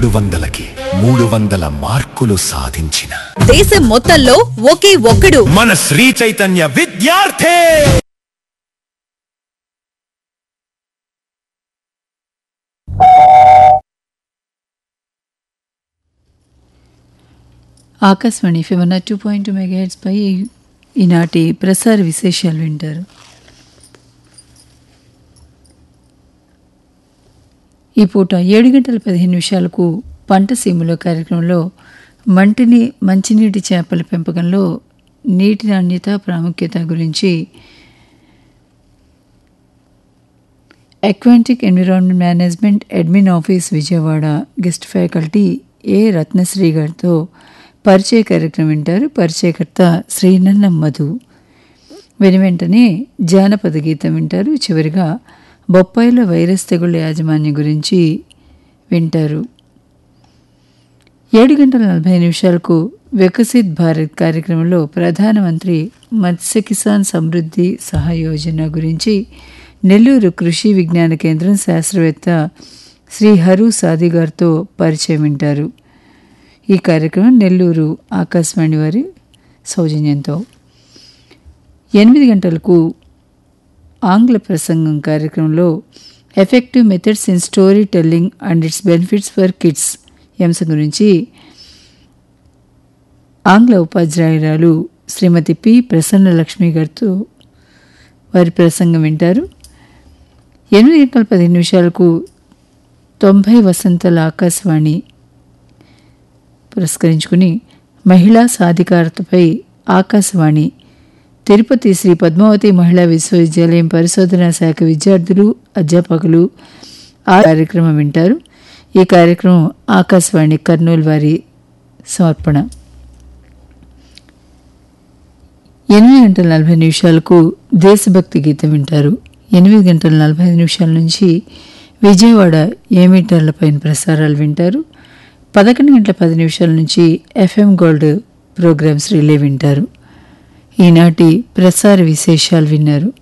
మూడు వందలకి మూడు వందల మార్కులు సాధించిన దేశం మొత్తంలో ఒకే ఒక్కడు మన శ్రీ చైతన్య విద్యార్థి ఆకాశవాణి ఫివన్న టూ పాయింట్ టూ మెగాహెడ్స్ పై ఈనాటి ప్రసార విశేషాలు వింటారు ఈ పూట ఏడు గంటల పదిహేను నిమిషాలకు పంట సీములో కార్యక్రమంలో మంటిని మంచినీటి చేపల పెంపకంలో నీటి నాణ్యత ప్రాముఖ్యత గురించి aquatic environment management admin office Vijayawada guest faculty A Ratnasri గారితో పరిచయ కార్యక్రమం వింటారు పరిచయకర్త శ్రీనన్నం మధు వెను వెంటనే జానపద గీతం వింటారు చివరిగా బొప్పాయిల వైరస్ తెగుళ్ళ యాజమాన్యం గురించి వింటారు ఏడు గంటల నలభై నిమిషాలకు వికసిత్ భారత్ కార్యక్రమంలో ప్రధానమంత్రి మత్స్య కిసాన్ సమృద్ధి సహయోజన గురించి నెల్లూరు కృషి విజ్ఞాన కేంద్రం శాస్త్రవేత్త శ్రీ హరు సాది గారితో పరిచయం వింటారు ఈ కార్యక్రమం నెల్లూరు ఆకాశవాణి వారి సౌజన్యంతో ఎనిమిది గంటలకు ఆంగ్ల ప్రసంగం కార్యక్రమంలో effective methods in storytelling and its benefits for kids ఈ అంశం గురించి ఆంగ్ల ఉపాధ్యాయురాలు శ్రీమతి పి ప్రసన్న లక్ష్మి గారితో వారి ప్రసంగం వింటారు ఎనిమిది గంటల పది నిమిషాలకు తొంభై వసంతల ఆకాశవాణి పురస్కరించుకుని మహిళా సాధికారతపై ఆకాశవాణి తిరుపతి శ్రీ పద్మావతి మహిళా విశ్వవిద్యాలయం పరిశోధనా శాఖ విద్యార్థులు అధ్యాపకులు ఆ కార్యక్రమం వింటారు ఈ కార్యక్రమం ఆకాశవాణి కర్నూలు వారి సమర్పణ ఎనిమిది గంటల నలభై నిమిషాలకు దేశభక్తి గీతం వింటారు ఎనిమిది గంటల నలభై ఐదు నిమిషాల నుంచి విజయవాడ ఏమీటర్ల పైన ప్రసారాలు వింటారు పదకొండు గంటల పది నిమిషాల నుంచి ఎఫ్ఎం గోల్డ్ ప్రోగ్రామ్స్ రిలే వింటారు ఈనాటి ప్రసార విశేషాలు విన్నారు